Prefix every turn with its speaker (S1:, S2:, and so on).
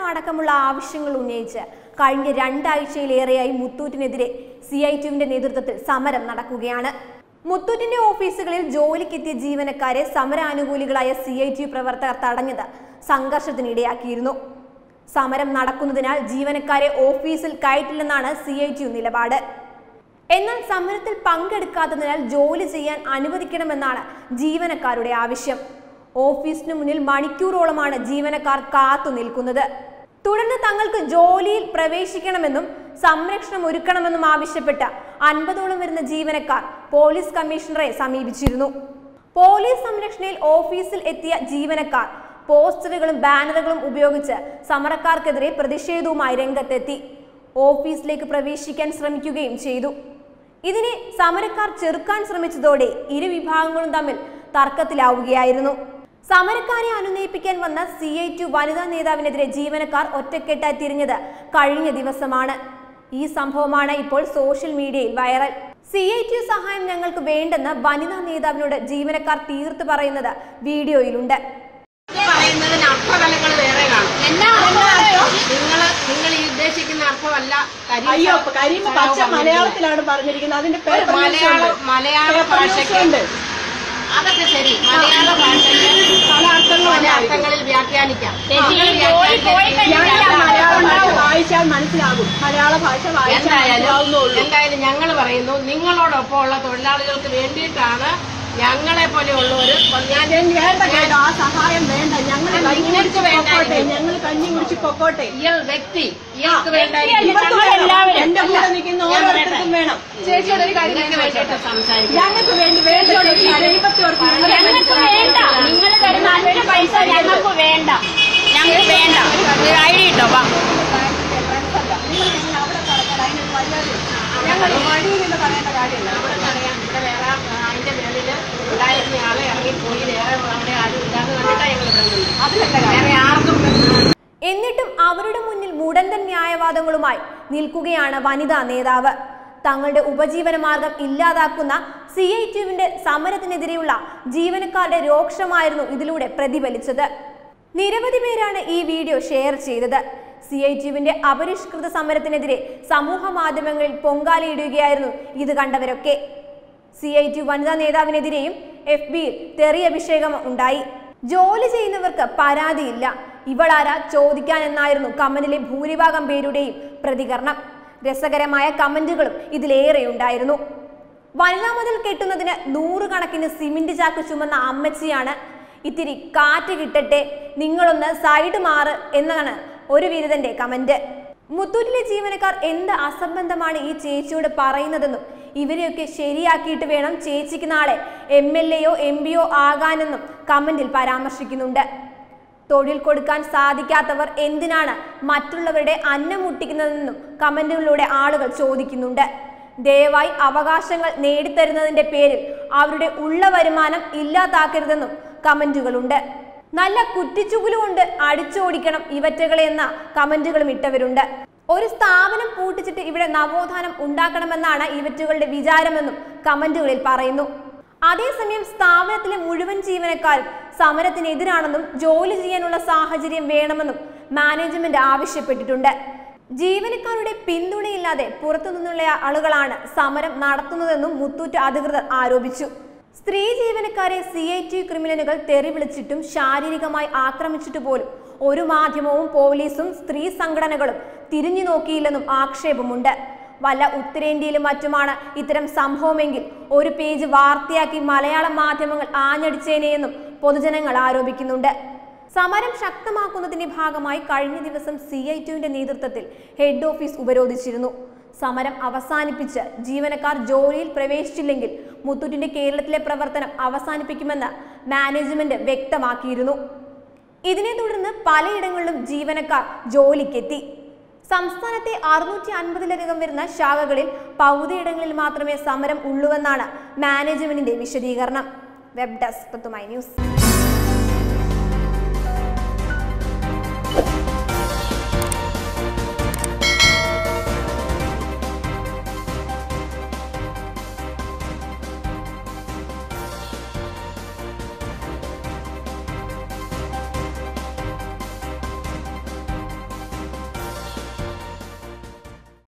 S1: അടക്കമുള്ള ആവശ്യങ്ങൾ ഉന്നയിച്ച് കഴിഞ്ഞ രണ്ടാഴ്ചയിലേറെയായി മുത്തൂറ്റിനെതിരെ സി ഐ ടിയുവിന്റെ നേതൃത്വത്തിൽ സമരം നടക്കുകയാണ് മുത്തൂറ്റിന്റെ ഓഫീസുകളിൽ ജോലിക്കെത്തിയ ജീവനക്കാരെ സമരാനുകൂലികളായ സി ഐ ടി യു പ്രവർത്തകർ തടഞ്ഞത് സംഘർഷത്തിനിടയാക്കിയിരുന്നു സമരം നടക്കുന്നതിനാൽ ജീവനക്കാരെ ഓഫീസിൽ കയറ്റില്ലെന്നാണ് സി ഐ ടി യു നിലപാട് എന്നാൽ സമരത്തിൽ പങ്കെടുക്കാത്തതിനാൽ ജോലി ചെയ്യാൻ അനുവദിക്കണമെന്നാണ് ജീവനക്കാരുടെ ആവശ്യം ഓഫീസിനു മുന്നിൽ മണിക്കൂറോളമാണ് ജീവനക്കാർ കാത്തു നിൽക്കുന്നത് തുടർന്ന് തങ്ങൾക്ക് ജോലിയിൽ പ്രവേശിക്കണമെന്നും സംരക്ഷണം ഒരുക്കണമെന്നും ആവശ്യപ്പെട്ട് അൻപതോളം വരുന്ന ജീവനക്കാർ പോലീസ് കമ്മീഷണറെ സമീപിച്ചിരുന്നു പോലീസ് സംരക്ഷണയിൽ ഓഫീസിൽ എത്തിയ ജീവനക്കാർ പോസ്റ്ററുകളും ബാനറുകളും ഉപയോഗിച്ച് സമരക്കാർക്കെതിരെ പ്രതിഷേധവുമായി രംഗത്തെത്തി ഓഫീസിലേക്ക് പ്രവേശിക്കാൻ ശ്രമിക്കുകയും ചെയ്തു ഇതിനെ സമരക്കാർ ചെറുക്കാൻ ശ്രമിച്ചതോടെ ഇരു വിഭാഗങ്ങളും തമ്മിൽ തർക്കത്തിലാവുകയായിരുന്നു സമരക്കാരെ അനുനയിപ്പിക്കാൻ വന്ന സി ഐ ടു വനിതാ നേതാവിനെതിരെ ജീവനക്കാർ ഒറ്റക്കെട്ടായി തിരിഞ്ഞത് കഴിഞ്ഞ ദിവസമാണ് ഈ സംഭവമാണ് ഇപ്പോൾ സോഷ്യൽ മീഡിയയിൽ വൈറൽ സി ഐ ടി സഹായം ഞങ്ങൾക്ക് വേണ്ടെന്ന് വനിതാ നേതാവിനോട് ജീവനക്കാർ തീർത്തു പറയുന്നത് വീഡിയോയിലുണ്ട്
S2: പറയുന്നതിന് അർത്ഥതലങ്ങൾ വേറെ കാണും
S3: എന്നാ അർത്ഥം?
S2: നിങ്ങൾ നിങ്ങൾ ഈ ഉദ്ദേശിക്കുന്ന അർത്ഥമല്ല കരീം
S4: അയ്യോ
S2: സാ-
S4: കരീം
S2: സാഹു
S4: പച്ച
S2: പറഞ്ഞിരിക്കുന്നത്.
S4: മലയാളത്തിലാണ് പറഞ്ഞിരിക്കുന്നത് അതിന്റെ പേപ്പർ
S2: മലയാള മലയാള ഭാഷയ്ക്ക്
S4: ഉണ്ട്
S2: അതൊക്കെ ശരി മലയാള ഭാഷയ്ക്ക്
S4: പല അർത്ഥങ്ങളും
S2: പല അർത്ഥങ്ങളിൽ വ്യാഖ്യാനിക്കാം
S3: ചേച്ചി,
S2: നിങ്ങൾ
S3: ഈ ജോലി പോയി
S2: വ്യാഖ്യാനിക്കാൻ
S4: ഞാൻ
S3: കഴിഞ്ഞാൽ
S4: മലയാളം ഭാഷ
S3: ഉണ്ടാവും.
S4: വായിച്ചാൽ മനസ്സിലാകും മലയാള ഭാഷ വായിച്ചാൽ
S2: എന്തായാലും
S4: മനസ്സിലാവുന്നുള്ളൂ
S2: എന്തായാലും ഞങ്ങൾ പറയുന്നു നിങ്ങളോടൊപ്പം ഉള്ള തൊഴിലാളികൾക്ക് വേണ്ടിയിട്ടാണ് ഞങ്ങളെ പോലെയുള്ളവർ ഞാൻ
S4: വേണ്ട കേട്ടോ ആ സഹായം വേണ്ട ഞങ്ങൾ
S2: അല്ല,
S4: കഞ്ഞി
S2: നിങ്ങൾക്ക്
S4: കുടിച്ച് പൊക്കോട്ടെ
S2: വേണ്ടായിരുന്നു.
S4: ഞങ്ങൾ കഞ്ഞി കുടിച്ച് പൊക്കോട്ടെ
S2: ഇയാൾ വ്യക്തി ഇയാൾക്ക് വേണ്ട
S4: ഇവർക്ക് വേണം
S3: എല്ലാവരും.
S4: എന്റെ കൂടെ നിൽക്കുന്ന ഓരോരുത്തർക്കും വേണം
S2: ചേച്ചിയോട് ഒരു കാര്യം നിങ്ങൾക്ക് വേണ്ടിയിട്ട് സംസാരിക്കാം
S4: ഞങ്ങൾക്ക് വേണ്ടി വേണ്ട ചേച്ചി, ദൈവത്തെ ഓർത്ത് ഞങ്ങൾ
S3: ഞങ്ങൾക്ക് വേണ്ട നിങ്ങൾ തരുന്ന അഞ്ച് പൈസ ഞങ്ങൾക്ക് വേണ്ട ഞങ്ങൾക്ക് വേണ്ട ഒരു ഐഡി ഇട്ടോ വാ
S4: ഞങ്ങൾ വഴിയിൽ നിന്ന് പറയേണ്ട കാര്യമില്ല
S2: നമുക്കറിയാം ഇവിടെ വേറെ ആ, അതിന്റെ മേളില് ഉണ്ടായിരുന്ന ആളെ ഇറങ്ങിപ്പോയി വേറെ അവിടെ ആരും ഇല്ലാതെ കണ്ടിട്ടാ ഞങ്ങൾ പറയുന്നത് വേറെ ആർക്കും പ്രശ്നം
S1: എന്നിട്ടും അവരുടെ മുന്നിൽ മുടന്തൻ ന്യായവാദങ്ങളുമായി നിൽക്കുകയാണ് വനിതാ നേതാവ് തങ്ങളുടെ ഉപജീവന മാർഗം ഇല്ലാതാക്കുന്ന സി ഐ ടിയുവിന്റെ സമരത്തിനെതിരെയുള്ള ജീവനക്കാരുടെ രോക്ഷമായിരുന്നു ഇതിലൂടെ പ്രതിഫലിച്ചത് നിരവധി പേരാണ് ഈ വീഡിയോ ഷെയർ ചെയ്തത് സി ഐ ടിയുവിന്റെ അപരിഷ്കൃത സമരത്തിനെതിരെ സമൂഹ മാധ്യമങ്ങളിൽ പൊങ്കാലയിടുകയായിരുന്നു ഇത് കണ്ടവരൊക്കെ സി ഐ ടി വനിതാ നേതാവിനെതിരെയും എഫ് ബിയിൽ തെറിയഭിഷേകം ഉണ്ടായി ജോലി ചെയ്യുന്നവർക്ക് പരാതിയില്ല ഇവളാരാ ചോദിക്കാൻ എന്നായിരുന്നു കമന്റിലെ ഭൂരിഭാഗം പേരുടെയും പ്രതികരണം രസകരമായ കമന്റുകളും ഇതിലേറെ ഉണ്ടായിരുന്നു വനിതാ മുതൽ കെട്ടുന്നതിന് നൂറുകണക്കിന് സിമന്റ് ചാക്ക് ചുമന്ന അമ്മച്ചിയാണ് ഇത്തിരി കാറ്റ് കിട്ടട്ടെ നിങ്ങളൊന്ന് സൈഡ് മാറ് എന്നാണ് ഒരു വിരുദ്ധന്റെ കമന്റ് മുത്തൂറ്റിലെ ജീവനക്കാർ എന്ത് അസംബന്ധമാണ് ഈ ചേച്ചിയോട് പറയുന്നതെന്നും ഇവരെയൊക്കെ ശരിയാക്കിയിട്ട് വേണം ചേച്ചിക്ക് നാളെ എം എൽ എയോ എം പിയോ ആകാനെന്നും കമന്റിൽ പരാമർശിക്കുന്നുണ്ട് തൊഴിൽ കൊടുക്കാൻ സാധിക്കാത്തവർ എന്തിനാണ് മറ്റുള്ളവരുടെ അന്നം മുട്ടിക്കുന്നതെന്നും കമന്റുകളിലൂടെ ആളുകൾ ചോദിക്കുന്നുണ്ട് ദയവായി അവകാശങ്ങൾ നേടിത്തരുന്നതിന്റെ പേരിൽ അവരുടെ ഉള്ള വരുമാനം ഇല്ലാതാക്കരുതെന്നും കമന്റുകളുണ്ട് നല്ല കുറ്റിച്ചുകുലുകൊണ്ട് അടിച്ചോടിക്കണം ഇവറ്റകളെ എന്ന കമന്റുകളും ഇട്ടവരുണ്ട് ഒരു സ്ഥാപനം പൂട്ടിച്ചിട്ട് ഇവിടെ നവോത്ഥാനം ഉണ്ടാക്കണമെന്നാണ് ഇവറ്റുകളുടെ വിചാരമെന്നും കമന്റുകളിൽ പറയുന്നു അതേസമയം സ്ഥാപനത്തിലെ മുഴുവൻ ജീവനക്കാരും സമരത്തിനെതിരാണെന്നും ജോലി ചെയ്യാനുള്ള സാഹചര്യം വേണമെന്നും മാനേജ്മെന്റ് ആവശ്യപ്പെട്ടിട്ടുണ്ട് ജീവനക്കാരുടെ പിന്തുണയില്ലാതെ പുറത്തുനിന്നുള്ള ആളുകളാണ് സമരം നടത്തുന്നതെന്നും മുത്തൂറ്റ് അധികൃതർ ആരോപിച്ചു സ്ത്രീ ജീവനക്കാരെ സി ഐ ടി ക്രിമിനലുകൾ തെറി വിളിച്ചിട്ടും ശാരീരികമായി ആക്രമിച്ചിട്ട് പോലും ഒരു മാധ്യമവും പോലീസും സ്ത്രീ സംഘടനകളും തിരിഞ്ഞു നോക്കിയില്ലെന്നും ആക്ഷേപമുണ്ട് വല്ല ഉത്തരേന്ത്യയിലും മറ്റുമാണ് ഇത്തരം സംഭവമെങ്കിൽ ഒരു പേജ് വാർത്തയാക്കി മലയാള മാധ്യമങ്ങൾ ആഞ്ഞടിച്ചേനെയെന്നും പൊതുജനങ്ങൾ ആരോപിക്കുന്നുണ്ട് സമരം ശക്തമാക്കുന്നതിന്റെ ഭാഗമായി കഴിഞ്ഞ ദിവസം സി ഐ ടുവിന്റെ നേതൃത്വത്തിൽ ഹെഡ് ഓഫീസ് ഉപരോധിച്ചിരുന്നു സമരം അവസാനിപ്പിച്ച് ജീവനക്കാർ ജോലിയിൽ പ്രവേശിച്ചില്ലെങ്കിൽ മുത്തൂറ്റിന്റെ കേരളത്തിലെ പ്രവർത്തനം അവസാനിപ്പിക്കുമെന്ന് മാനേജ്മെന്റ് വ്യക്തമാക്കിയിരുന്നു ഇതിനെ തുടർന്ന് പലയിടങ്ങളിലും ജീവനക്കാർ ജോലിക്കെത്തി സംസ്ഥാനത്തെ അറുന്നൂറ്റി അൻപതിലധികം വരുന്ന ശാഖകളിൽ പകുതിയിടങ്ങളിൽ മാത്രമേ സമരം ഉള്ളൂവെന്നാണ് മാനേജ്മെന്റിന്റെ വിശദീകരണം വെബ് ഡെസ്ക് ന്യൂസ്